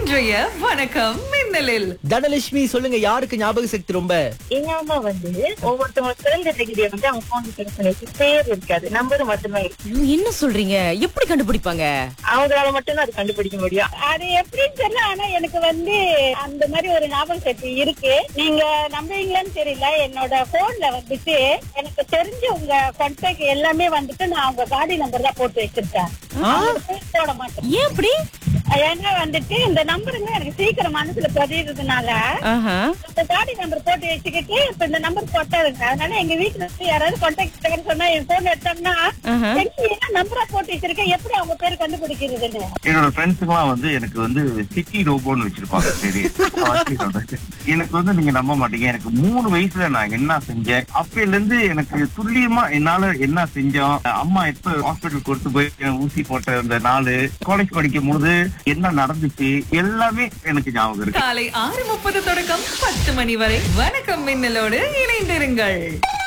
இன்றைய வணக்கம் மின்னலில் தனலட்சுமி சொல்லுங்க யாருக்கு ஞாபக சக்தி ரொம்ப எங்க அம்மா வந்து ஒவ்வொருத்தவங்க பிறந்த தேதியை வந்து அவங்க போன் பண்ணி பேர் இருக்காது நம்பர் மட்டும்தான் இருக்கு ஐயோ, என்ன சொல்றீங்க எப்படி கண்டுபிடிப்பாங்க அவங்களால மட்டும்தான் அது கண்டுபிடிக்க முடியும் அது எப்படின்னு தெரியல ஆனா எனக்கு வந்து அந்த மாதிரி ஒரு ஞாபகம் சக்தி இருக்கு நீங்க நம்புவீங்களான்னு தெரியல என்னோட போன்ல வந்துட்டு எனக்கு தெரிஞ்ச உங்க கான்டாக்ட் எல்லாமே வந்துட்டு நான் உங்க காடி நம்பர் தான் போட்டு வச்சிருக்கேன் அவங்க பேர் போட மாட்டேன் ஏன் அப்படி ஏன்னா வந்துட்டு இந்த நம்பருங்க எனக்கு சீக்கிரம் மனசுல பதியறதுனால ஆஹா. இந்த காடி நம்பர் போட்டு வச்சுக்கிட்டு இப்ப இந்த நம்பர் போட்டாருங்க அதனால எங்க வீட்டுல இருந்து யாராவது கான்டாக்ட் சொன்னா என் போன் எடுத்தாங்கன்னா ஆஹா. என்ன நம்பரா போட்டு வச்சிருக்கேன் எப்படி அவங்க பேர் கண்டுபிடிக்கிறதுன்னு என்னோட ஃப்ரெண்ட்ஸுக்குலாம் வந்து எனக்கு வந்து சிட்டி ரோபோன்னு வச்சிருப்பாங்க சரி வாசி சொல்றேன். எனக்கு வந்து நீங்க நம்ப மாட்டீங்க எனக்கு மூணு வயசுல நான் என்ன செஞ்சேன் அப்பையில இருந்து எனக்கு துல்லியமா என்னால என்ன செஞ்சோம் அம்மா எப்ப ஹாஸ்பிட்டல் கொண்டு போய் ஊசி போட்ட அந்த நாள் காலேஜ் படிக்கும் போது என்ன நடந்துச்சு எல்லாமே எனக்கு ஞாபகம் இருக்கு காலை ஆறு முப்பது தொடக்கம் பத்து மணி வரை வணக்கம் மின்னலோடு இணைந்திருங்கள்